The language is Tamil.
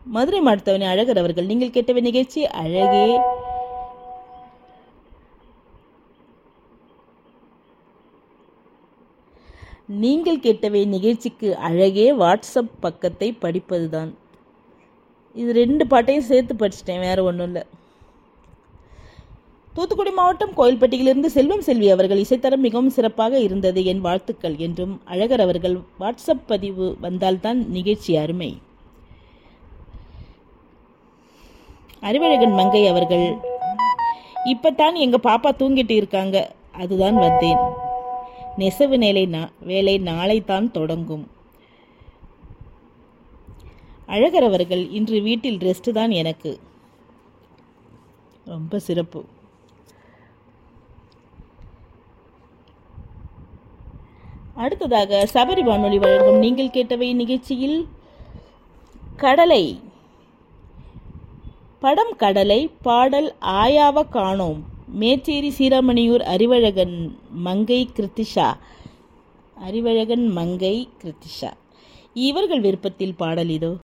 மதுரை மாடுத்தவனி அழகர் அவர்கள் நீங்கள் கேட்டவை நிகழ்ச்சி அழகே நீங்கள் கேட்டவை நிகழ்ச்சிக்கு அழகே வாட்ஸ்அப் பக்கத்தை படிப்பதுதான் இது ரெண்டு பாட்டையும் சேர்த்து படிச்சிட்டேன் வேற ஒன்றும் இல்லை தூத்துக்குடி மாவட்டம் கோயில்பட்டியிலிருந்து செல்வம் செல்வி அவர்கள் இசைத்தரம் மிகவும் சிறப்பாக இருந்தது என் வாழ்த்துக்கள் என்றும் அழகர் அவர்கள் வாட்ஸ்அப் பதிவு வந்தால்தான் நிகழ்ச்சி அருமை அறிவழகன் மங்கை அவர்கள் இப்பத்தான் எங்க பாப்பா தூங்கிட்டு இருக்காங்க அதுதான் வந்தேன் நெசவு நிலை நா- வேலை நாளை தான் தொடங்கும் அழகர் அவர்கள் இன்று வீட்டில் ரெஸ்ட் தான் எனக்கு ரொம்ப சிறப்பு அடுத்ததாக சபரி வானொலி வழங்கும் நீங்கள் கேட்டவை நிகழ்ச்சியில் கடலை படம் கடலை பாடல் ஆயாவ காணோம் மேச்சேரி சீராமணியூர் அறிவழகன் மங்கை கிருத்திஷா அறிவழகன் மங்கை கிருத்திஷா இவர்கள் விருப்பத்தில் பாடல் இதோ